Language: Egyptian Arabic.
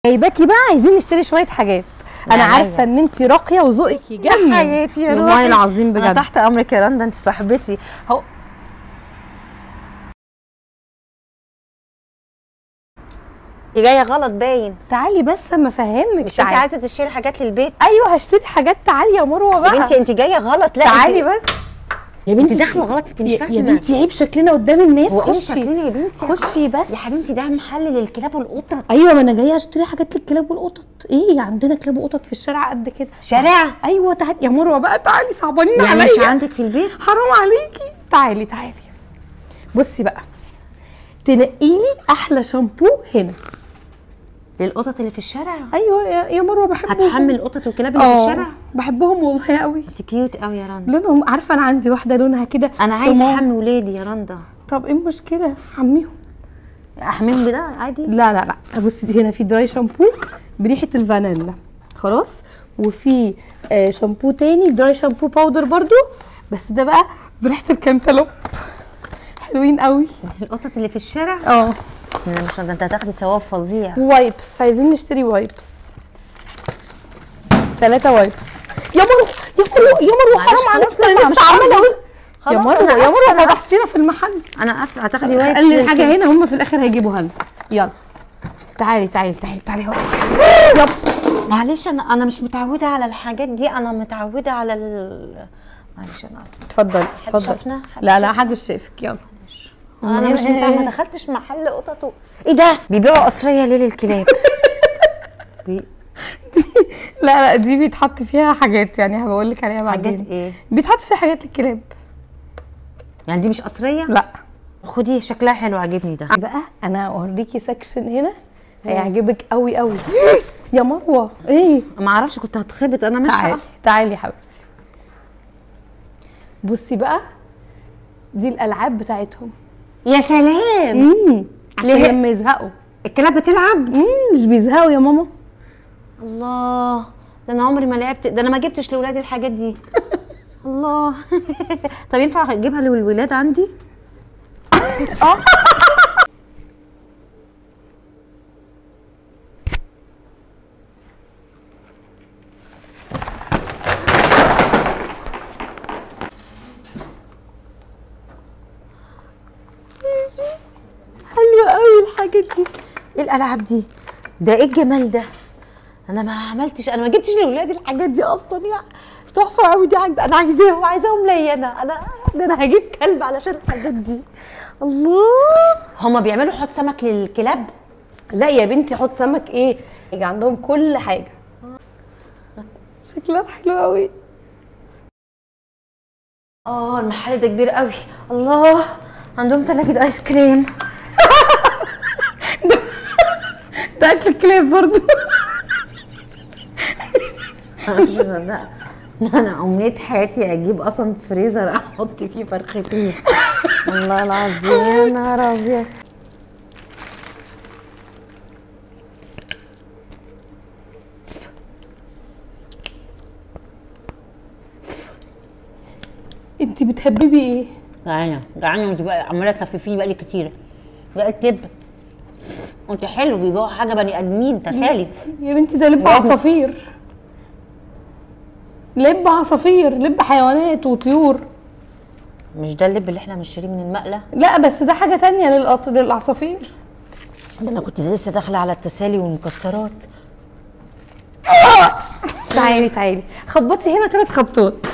جايباكي بقى عايزين نشتري شويه حاجات انا لا، عارفه لا. ان انت راقيه وذوقك يجنن حياتي يا والله روحي. العظيم انا بجد تحت امرك يا رندا انت صاحبتي هو دي جايه غلط باين تعالي بس اما افهمك مش انت تعالي. عايزه تشتري حاجات للبيت ايوه هشتري حاجات تعالي يا مروه يا بقى بنتي انت جايه غلط لا تعالي انت- بس يا انت داخله غلط انت مش يا- فاهمه يا بنتي عيب شكلنا قدام الناس هو ايه خشي شكلنا يا بنتي خشي بس يا حبيبتي ده محل للكلاب والقطط ايوه ما انا جايه اشتري حاجات للكلاب والقطط ايه عندنا كلاب وقطط في الشارع قد كده شارع ايوه تعالي يا مروه بقى تعالي صعبانين يعني عليا مش عندك في البيت حرام عليكي تعالي تعالي بصي بقى تنقيلي احلى شامبو هنا للقطط اللي في الشارع ايوه يا يا مروه بحبهم هتحمل القطط والكلاب اللي في اه الشارع بحبهم والله قوي انت كيوت قوي يا رندا لونهم عارفه انا عندي واحده لونها كده انا عايزه سمار. احمي ولادي يا رندا طب ايه المشكله حميهم احميهم بده عادي لا لا لا بصي هنا في دراي شامبو بريحه الفانيلا خلاص وفي آه شامبو تاني دراي شامبو باودر برضو بس ده بقى بريحه الكنتالوب حلوين قوي القطط اللي في الشارع اه بسم الله ما شاء الله انت هتاخدي ثواب فظيع وايبس عايزين نشتري وايبس ثلاثة وايبس يا مرو يا مرو يا مرو معلش حرام عليك خلاص، لا، انا مش لسه عماله قصدي. اقول يا خلاص، مرو أنا يا آسفة، مرو أنا فضحتينا في المحل انا اسف هتاخدي وايبس قال لي للكلاب. الحاجه هنا هم في الاخر هيجيبوها لنا يلا تعالي تعالي تعالي تعالي هو يلا معلش انا انا مش متعوده على الحاجات دي انا متعوده على ال معلش انا آسفة. اتفضلي اتفضلي شافنا؟ حد لا لا حدش شايفك يلا انا هنا- مش هنا- متع... ما هنا. دخلتش محل قطط و... ايه ده بيبيعوا قصريه ليه للكلاب بي- لا لا دي بيتحط فيها حاجات يعني هبقول لك عليها بعدين حاجات ايه بيتحط فيها حاجات للكلاب يعني دي مش قصريه لا خدي شكلها حلو عاجبني ده بقى انا اوريكي سكشن هنا هيعجبك قوي قوي يا مروه ايه ما اعرفش كنت هتخبط انا مش تعالي تعالي يا حبيبتي بصي بقى دي الالعاب بتاعتهم يا سلام امم عشان ليه؟ لما يزهقوا الكلاب بتلعب امم مش بيزهقوا يا ماما الله ده انا عمري ما لعبت ده انا ما جبتش لاولادي الحاجات دي الله طب ينفع اجيبها للولاد عندي حلوه قوي الحاجات دي ايه الالعاب دي ده ايه الجمال ده انا ما عملتش انا ما جبتش لاولادي الحاجات دي اصلا يعني تحفه قوي دي عجب. انا عايزاهم عايزاهم ليا انا انا ده انا هجيب كلب علشان الحاجات دي الله هما بيعملوا حوض سمك للكلاب لا يا بنتي حط سمك ايه يجي عندهم كل حاجه شكلها حلو قوي اه المحل ده كبير قوي الله عندهم ثلاجه ايس كريم ده اكل الكلاب برضو انا مش مصدقه لا انا امنيه حياتي اجيب اصلا فريزر احط فيه فرختين والله العظيم يا نهار ابيض انت بتحببي ايه جعانه جعانه وانت بقى عماله تخففيني بقالي كتير بقى تب قلت حلو بيبيعوا حاجه بني ادمين تسالي يا بنتي ده لب لازم. عصافير لب عصافير لب حيوانات وطيور مش ده اللب اللي احنا مشتريه من المقله لا بس ده حاجه تانية للقط... للعصافير ده انا كنت لسه داخله على التسالي والمكسرات تعالي تعالي خبطي هنا ثلاث خبطات